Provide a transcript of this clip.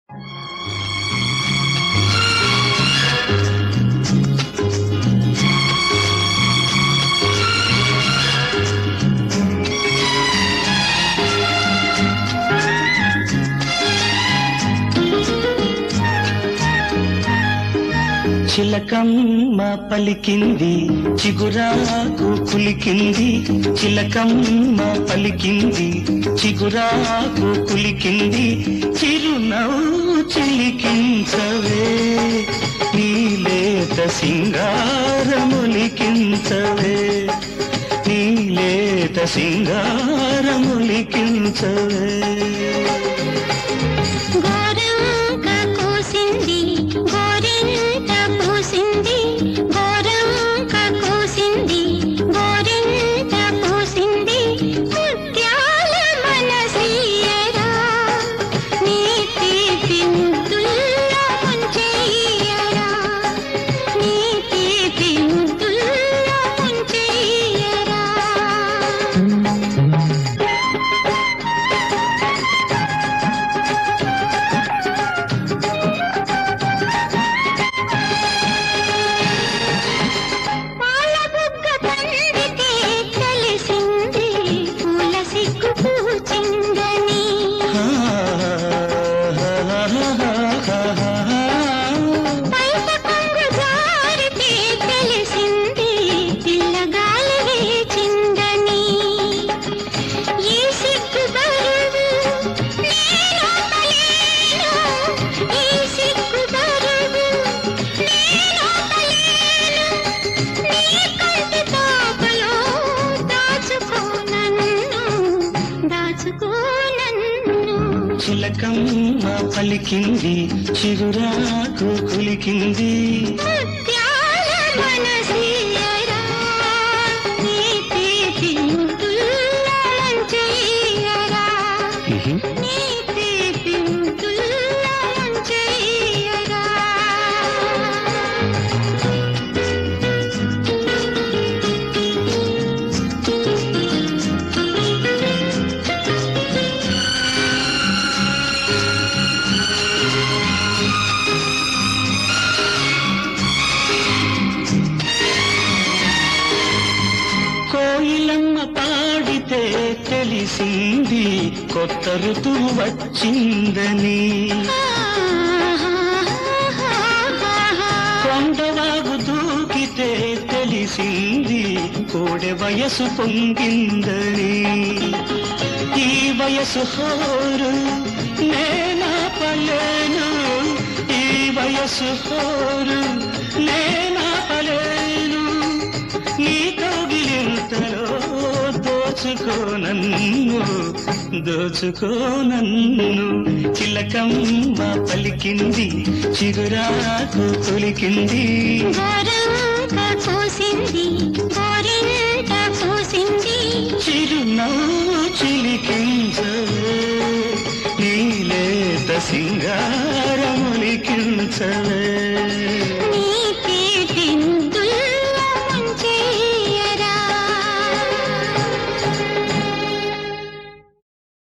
చిలకమ్మ పలికింది చిగురాకు కులికింది చిలకమ్మ పలికింది చిగురాకు కులికింది చిరునవ్వు చిలికించవే నీలేత సింగారములికించవే నీలేత సింగారములికించవే గోరంక కూసింది గోరింట పూసింది గోరంక కూసింది గోరింట పూసింది ముత్యాల మనసీయరా నీ తీపి ముద్దుల్లో ముంచెయ్యరా నీ తీపి ముద్దుల్లో ముంచెయ్యరా పాల బుగ్గ పండితే తెలిసింది పూల సిగ్గు పూచిందని బయట కొంగు జారితే తెలిసింది పిల్లగాలి వేచిందని ఈ సిగ్గు బరువు నేనోపలేను ఈ సిగ్గు బరువు నేనోపలేను నీ కంటి తాపలో దాచుకో నన్ను దాచుకో నన్ను చిలకమ్మ పలికింది చిగురాకు కులికింది ముత్యాల మనసీయరా నీ తీపి ముద్దుల్లో ముంచెయ్యరా నీ తీపి ముద్దుల్లో ముంచెయ్యరా కోయిలమ్మ పాడితే తెలిసింది కొత్త ఋతువు వచ్చిందని కొండవాగు దూకితే తెలిసింది కోడె వయసు పొంగిందని ఈ వయసు హోరు నేనా పలేను ఈ వయసు హోరు నేనా పలేను నీ కౌగిలింతలో దోచుకో నన్ను దోచుకో నన్ను చిలకమ్మ పలికింది చిగురాకు తొలికింది గోరంక పూసింది గోరింట పూసింది చిరునవ్వు చిలికించవే నీలేత సింగారములికించవే